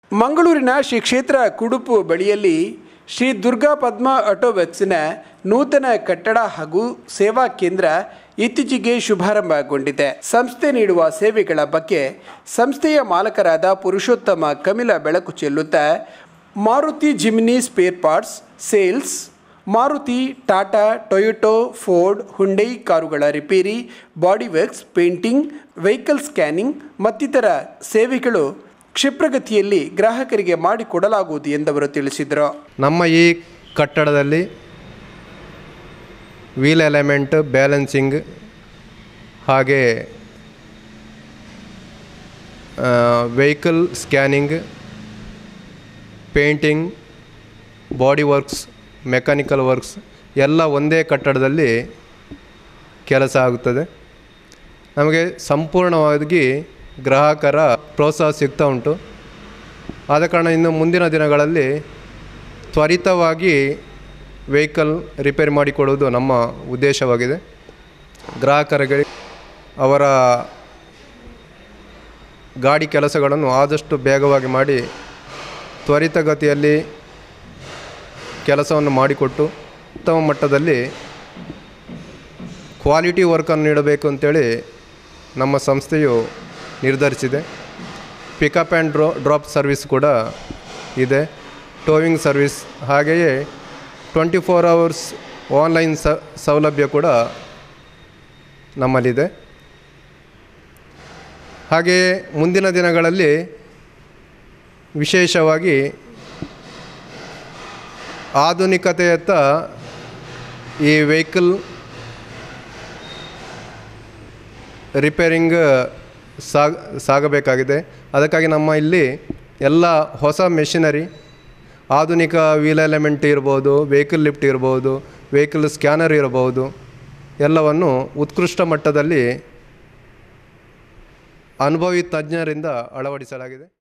ಮಂಗಳೂರಿನ ಶ್ರೀ ಕ್ಷೇತ್ರ ಕುಡುಪು ಬಳಿಯಲ್ಲಿ ಶ್ರೀ ದುರ್ಗಾ ಪದ್ಮ ಆಟೋವೆಕ್ಸ್ನ ನೂತನ ಕಟ್ಟಡ ಹಾಗೂ ಸೇವಾ ಕೇಂದ್ರ ಇತ್ತೀಚೆಗೆ ಶುಭಾರಂಭಗೊಂಡಿದೆ ಸಂಸ್ಥೆ ನೀಡುವ ಸೇವೆಗಳ ಬಗ್ಗೆ ಸಂಸ್ಥೆಯ ಮಾಲಕರಾದ ಪುರುಷೋತ್ತಮ ಕಮಿಲ ಬೆಳಕು ಚೆಲ್ಲುತ್ತಾ Maruti Gemini spare parts sales Maruti Tata Toyota Ford Hyundai ಕಾರುಗಳ ರಿಪೇರಿ body works painting vehicle scanning ಮತ್ತಿತರ ಸೇವೆಗಳು ಕ್ಷಿಪ್ರಗತಿಯಲ್ಲಿ ಗ್ರಾಹಕರಿಗೆ ಮಾಡಿಕೊಡಲಾಗುವುದು ಎಂದವರು ತಿಳಿಸಿದರು ನಮ್ಮ ಈ ಕಟ್ಟಡದಲ್ಲಿ ವೀಲ್ ಎಲೆಮೆಂಟ್ ಬ್ಯಾಲೆನ್ಸಿಂಗ್ ಹಾಗೆ vehicle scanning painting body works mechanical works ಎಲ್ಲ ಒಂದೇ ಕಟ್ಟಡದಲ್ಲಿ ಕೆಲಸ ಆಗುತ್ತದೆ ನಮಗೆ ಸಂಪೂರ್ಣವಾಗಿ ಗ್ರಾಹಕರ ಪ್ರೋತ್ಸಾಹ ಸಿಗ್ತಾ ಉಂಟು ಆದ ಕಾರಣ ಇನ್ನು ಮುಂದಿನ ದಿನಗಳಲ್ಲಿ ತ್ವರಿತವಾಗಿ ವೆಹಿಕಲ್ ರಿಪೇರಿ ಮಾಡಿಕೊಡುವುದು ನಮ್ಮ ಉದ್ದೇಶವಾಗಿದೆ ಗ್ರಾಹಕರಿಗೆ ಅವರ ಗಾಡಿ ಕೆಲಸಗಳನ್ನು ಆದಷ್ಟು ಬೇಗವಾಗಿ ಮಾಡಿ ತ್ವರಿತಗತಿಯಲ್ಲಿ ಕೆಲಸವನ್ನು ಮಾಡಿಕೊಟ್ಟು ಉತ್ತಮ ಮಟ್ಟದಲ್ಲಿ ಕ್ವಾಲಿಟಿ ವರ್ಕನ್ನು ನೀಡಬೇಕು ಅಂತೇಳಿ ನಮ್ಮ ಸಂಸ್ಥೆಯು ನಿರ್ಧರಿಸಿದೆ ಪಿಕಪ್ ಆ್ಯಂಡ್ ಡ್ರಾ ಡ್ರಾಪ್ ಸರ್ವಿಸ್ ಕೂಡ ಇದೆ ಟೋವಿಂಗ್ ಸರ್ವಿಸ್ ಹಾಗೆಯೇ ಟ್ವೆಂಟಿ ಫೋರ್ ಅವರ್ಸ್ ಆನ್ಲೈನ್ ಸ ಸೌಲಭ್ಯ ಕೂಡ ನಮ್ಮಲ್ಲಿದೆ ಹಾಗೆಯೇ ಮುಂದಿನ ದಿನಗಳಲ್ಲಿ ವಿಶೇಷವಾಗಿ ಆಧುನಿಕತೆಯತ್ತ ಈ ವೆಹಿಕಲ್ ರಿಪೇರಿಂಗ್ ಸಾಗ ಸಾಗಬೇಕಾಗಿದೆ ಅದಕ್ಕಾಗಿ ನಮ್ಮ ಇಲ್ಲಿ ಎಲ್ಲ ಹೊಸ ಮೆಷಿನರಿ ಆಧುನಿಕ ವೀಲ್ ಎಲೆಮೆಂಟ್ ಇರ್ಬೋದು ವೆಹಿಕಲ್ ಲಿಫ್ಟ್ ಇರ್ಬೋದು ವೆಹಿಕಲ್ ಸ್ಕ್ಯಾನರ್ ಇರಬಹುದು ಎಲ್ಲವನ್ನು ಉತ್ಕೃಷ್ಟ ಮಟ್ಟದಲ್ಲಿ ಅನುಭವಿ ತಜ್ಞರಿಂದ ಅಳವಡಿಸಲಾಗಿದೆ